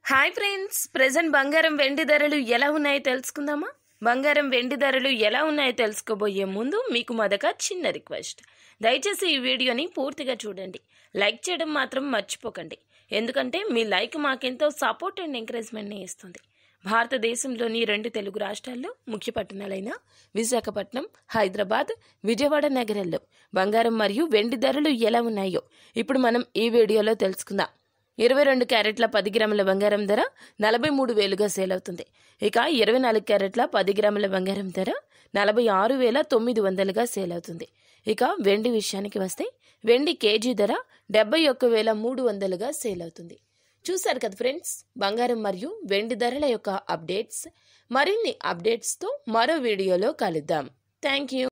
hi friends present బంగారం వెండి ధరలు ఎలా ఉన్నాయో తెలుసుకుందామా బంగారం వెండి ధరలు ఎలా ఉన్నాయో తెలుసుకోబోయే ముందు మీకు మొదట చిన్న రిక్వెస్ట్ దయచేసి ఈ వీడియోని పూర్తిగా చూడండి లైక్ చేయడం మాత్రం మర్చిపోకండి ఎందుకంటే మీ లైక్ మాకెంతో సపోర్ట్ అండ్ ఎంకరేజ్మెంట్ని ఇస్తుంది భారతదేశంలోని రెండు తెలుగు రాష్ట్రాల్లో ముఖ్య పట్టణాలైన విశాఖపట్నం హైదరాబాద్ విజయవాడ నగరాల్లో బంగారం మరియు వెండి ధరలు ఎలా ఉన్నాయో ఇప్పుడు మనం ఈ వీడియోలో తెలుసుకుందాం ఇరవై రెండు క్యారెట్ల పది గ్రాముల బంగారం ధర నలభై మూడు వేలుగా సేల్ అవుతుంది ఇక ఇరవై నాలుగు క్యారెట్ల పది గ్రాముల బంగారం ధర నలభై ఆరు వేల తొమ్మిది వందలుగా సేల్ అవుతుంది ఇక వెండి విషయానికి వస్తే వెండి కేజీ ధర డెబ్బై ఒక్క వేల మూడు వందలుగా సేల్ అవుతుంది చూశారు కదా ఫ్రెండ్స్ బంగారం మరియు వెండి ధరల యొక్క అప్డేట్స్ మరిన్ని అప్డేట్స్తో మరో వీడియోలో కలుద్దాం థ్యాంక్ యూ